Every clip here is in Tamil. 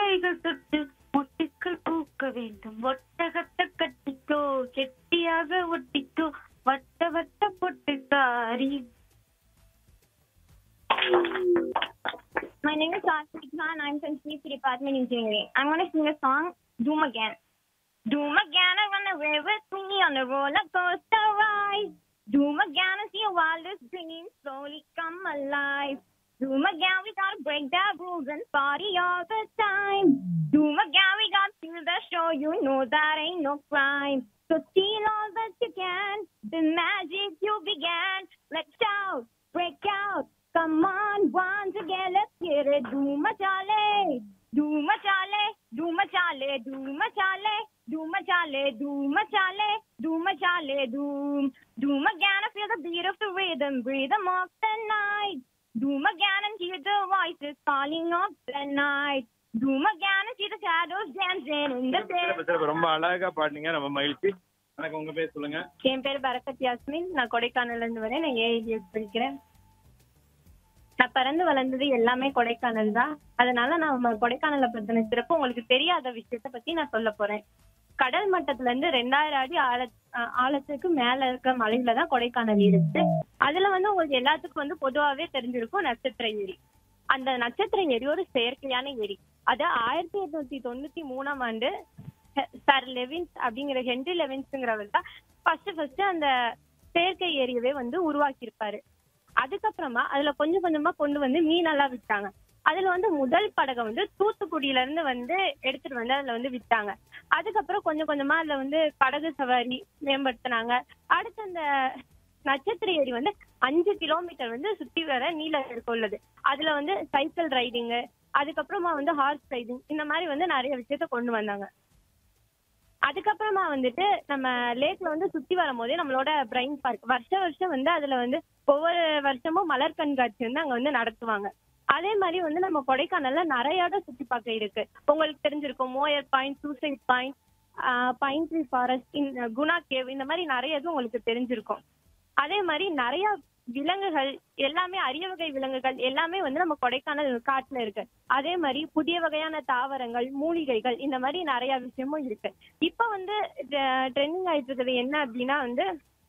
கைகள் தொட்டு முட்டுக்கள் பூக்க வேண்டும் ஒட்டகத்தை கட்டிக்கோ கெட்டியாக ஒட்டிக்கோ வட்ட வட்ட பொட்டுக்காரி My name is Asmita and I'm from Chief Department Engineering. I'm going to sing a song, Doom Again. Doom again, run away with me on a roller coaster ride. Doom again, see your wildest dreams slowly come alive. Doom again, we gotta break the rules and party all the time. Doom again, we gotta feel the show, you know that ain't no crime. So steal all that you can, the magic you began. Let's shout, break out, come on, once again, let's get it. Doom a chale, doom a chale, doom a chale, doom a chale, doom a chale, doom a chale, doom a chale, doom. Doom again, I feel the beat of the rhythm, rhythm of the night. Doom again and hear the voices calling of the night. Doom again and see the shadows dancing in the சிறப்பு, சிறப்பு. ரொம்ப அழகா பாடுனீங்க ரொம்ப மகிழ்ச்சி எனக்கு உங்க பேர் சொல்லுங்க என் பேர் பரக்கத் யாஸ்மின் நான் கொடைக்கானல்ல இருந்து வரேன் நான் ஏஐடிஎஸ் படிக்கிறேன் நான் பிறந்து வளர்ந்தது எல்லாமே கொடைக்கானல் தான் அதனால நான் கொடைக்கானலை பத்தின சிறப்பு உங்களுக்கு தெரியாத விஷயத்த பத்தி நான் சொல்ல போறேன் கடல் மட்டத்துல இருந்து ரெண்டாயிரம் அடி ஆழ அஹ் ஆழத்துக்கு மேல இருக்க மலையில தான் கொடைக்கானல் இருக்கு அதுல வந்து உங்களுக்கு எல்லாத்துக்கும் வந்து பொதுவாவே தெரிஞ்சிருக்கும் நட்சத்திர ஏரி அந்த நட்சத்திர ஏரி ஒரு செயற்கையான ஏரி அது ஆயிரத்தி எட்நூத்தி தொண்ணூத்தி மூணாம் ஆண்டு சார் லெவின்ஸ் அப்படிங்கிற ஹென்ரி லெவின்ஸ்ங்கிறவர் தான் ஃபர்ஸ்ட் ஃபர்ஸ்ட் அந்த செயற்கை ஏரியவே வந்து உருவாக்கியிருப்பாரு அதுக்கப்புறமா அதுல கொஞ்சம் கொஞ்சமா கொண்டு வந்து மீனெல்லாம் விட்டாங்க அதுல வந்து முதல் படகம் வந்து தூத்துக்குடியில இருந்து வந்து எடுத்துட்டு வந்து அதுல வந்து விட்டாங்க அதுக்கப்புறம் கொஞ்சம் கொஞ்சமா அதுல வந்து படகு சவாரி மேம்படுத்தினாங்க அடுத்து அந்த நட்சத்திர ஏரி வந்து அஞ்சு கிலோமீட்டர் வந்து சுத்தி வர நீள இருக்க உள்ளது அதுல வந்து சைக்கிள் ரைடிங்கு அதுக்கப்புறமா வந்து ஹார்ஸ் ரைடிங் இந்த மாதிரி வந்து நிறைய விஷயத்த கொண்டு வந்தாங்க அதுக்கப்புறமா வந்துட்டு நம்ம லேக்ல வந்து சுத்தி வரும்போதே நம்மளோட பிரைன் பார்க் வருஷ வருஷம் வந்து அதுல வந்து ஒவ்வொரு வருஷமும் மலர் கண்காட்சி வந்து அங்க வந்து நடத்துவாங்க அதே மாதிரி வந்து நம்ம கொடைக்கானல்ல நிறைய இடம் சுத்தி பார்க்க இருக்கு உங்களுக்கு தெரிஞ்சிருக்கும் Moyar point suicide point pine tree forest இந்த குணா கேவ் இந்த மாதிரி நிறைய இது உங்களுக்கு தெரிஞ்சிருக்கும் அதே மாதிரி நிறைய விலங்குகள் எல்லாமே அரிய வகை விலங்குகள் எல்லாமே வந்து நம்ம கொடைக்கானல் காட்டுல இருக்கு அதே மாதிரி புதிய வகையான தாவரங்கள் மூலிகைகள் இந்த மாதிரி நிறைய விஷயமும் இருக்கு இப்ப வந்து ட்ரெண்டிங் ஆயிட்டு இருக்கிறது என்ன அப்படின்னா வந்து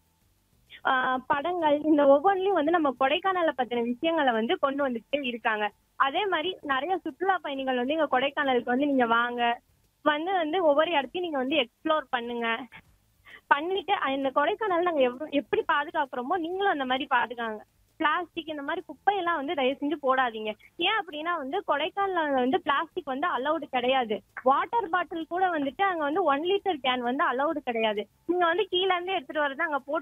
ஆஹ் படங்கள் இந்த ஒவ்வொன்றிலும் வந்து நம்ம கொடைக்கானலை பத்தின விஷயங்களை வந்து கொண்டு வந்துட்டே இருக்காங்க அதே மாதிரி நிறைய சுற்றுலா பயணிகள் வந்து இங்க கொடைக்கானலுக்கு வந்து நீங்க வாங்க வந்து வந்து ஒவ்வொரு இடத்தையும் நீங்க வந்து எக்ஸ்ப்ளோர் பண்ணுங்க பண்ணிட்டு இந்த கொடைக்கானல் நாங்க எவ்வ- எப்படி பாதுகாக்கிறோமோ நீங்களும் அந்த மாதிரி பாதுகாங்க பிளாஸ்டிக் இந்த மாதிரி குப்பையெல்லாம் வந்து தயவு செஞ்சு போடாதீங்க ஏன் அப்படின்னா வந்து கொடைக்கானல்ல வந்து பிளாஸ்டிக் வந்து அலௌடு கிடையாது வாட்டர் பாட்டில் கூட வந்துட்டு அங்க வந்து ஒன் லிட்டர் கேன் வந்து அலௌடு கிடையாது நீங்க வந்து கீழ இருந்து எடுத்துட்டு வரது அங்க போட்டு